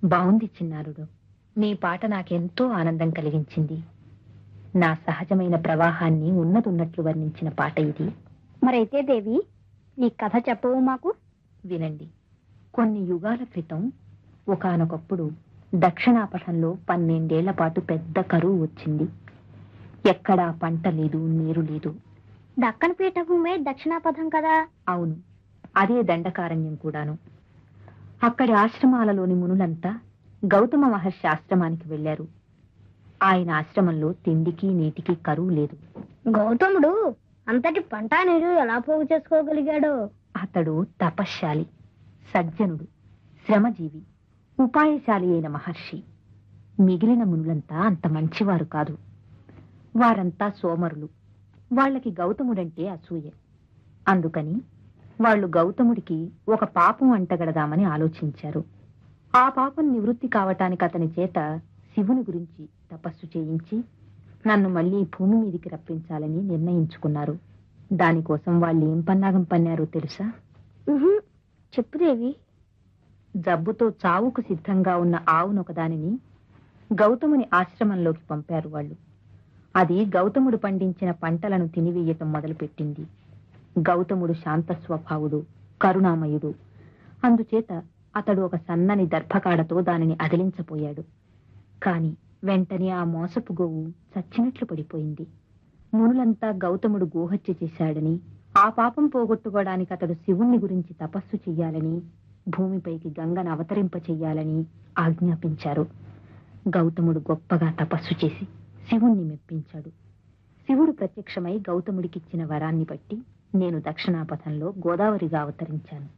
బావుంది చిన్నారుడు నీ పాట నాకెంతో ఆనందం కలిగించింది నా సహజమైన ప్రవాహాన్ని ఉన్నదున్నట్లు వర్ణించిన పాట ఇది మరైతే దేవి నీ కథ చెప్పవు మాకు వినండి కొన్ని యుగాల క్రితం ఒకానొకప్పుడు దక్షిణాపథంలో పన్నెండేళ్ల పాటు పెద్ద కరువు వచ్చింది ఎక్కడా పంట లేదు నీరు లేదు దక్కన పీఠభూమే దక్షిణాపథం కదా అవును అదే దండకారణ్యం కూడాను అక్కడి ఆశ్రమాలలోని మునులంతా గౌతమ మహర్షి ఆశ్రమానికి వెళ్లారు ఆయన ఆశ్రమంలో తిండికి నీటికి కరువు లేదు గౌతముడు అంతటి పంట నీరు ఎలా పోగు చేసుకోగలిగాడో అతడు తపశ్శాలి సజ్జనుడు శ్రమజీవి ఉపాయశాలి అయిన మహర్షి మిగిలిన మునులంతా అంత మంచివారు కాదు వారంతా సోమరులు వాళ్ళకి గౌతముడంటే అసూయ అందుకని వాళ్ళు గౌతముడికి ఒక పాపం అంటగడదామని ఆలోచించారు ఆ పాపం నివృత్తి కావటానికి అతని చేత శివుని గురించి తపస్సు చేయించి నన్ను మళ్ళీ భూమి మీదికి రప్పించాలని నిర్ణయించుకున్నారు దానికోసం వాళ్ళు ఏం పన్నాగం పన్నారో తెలుసా ఉహుం, చెప్పు దేవి జబ్బుతో చావుకు సిద్ధంగా ఉన్న ఆవునొకదానిని గౌతముని ఆశ్రమంలోకి పంపారు వాళ్ళు అది గౌతముడు పండించిన పంటలను తినివేయటం మొదలుపెట్టింది గౌతముడు శాంత స్వభావుడు కరుణామయుడు అందుచేత అతడు ఒక సన్నని దర్భకాడతో దానిని అదిలించపోయాడు కాని వెంటనే ఆ మోసపు గోవు చచ్చినట్లు పడిపోయింది మునులంతా గౌతముడు గోహత్య చేశాడని ఆ పాపం పోగొట్టుకోవడానికి అతడు శివుణ్ణి గురించి తపస్సు చెయ్యాలని భూమిపైకి గంగను అవతరింప చెయ్యాలని ఆజ్ఞాపించారు గౌతముడు గొప్పగా తపస్సు చేసి శివుణ్ణి మెప్పించాడు శివుడు ప్రత్యక్షమై గౌతముడికిచ్చిన వరాన్ని బట్టి నేను దక్షిణాపథంలో గోదావరిగా అవతరించాను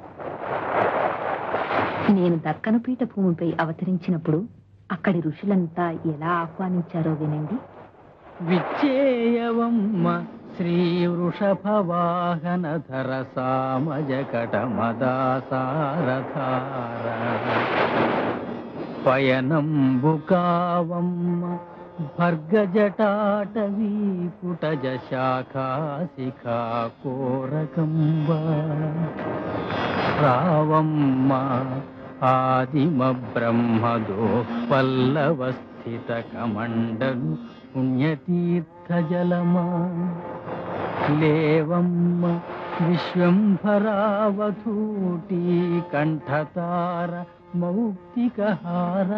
నేను దక్కను పీఠ భూమిపై అవతరించినప్పుడు అక్కడి ఋషులంతా ఎలా ఆహ్వానించారో వినండి విచ్చేయవమ్మ శ్రీ వృషభవాహనధర సామజకట మదాసారధార పయనంబుకావమ్మ భర్గజటాటవీ పుటజ శాఖాశిఖా కోరకంబ రావమ్మ ఆదిమ బ్రహ్మదో పల్లవస్థిత కమండలు పుణ్యతీర్థజలమా లేవమ్మ విశ్వంభరావధూటీ కంఠతార మౌక్తికహార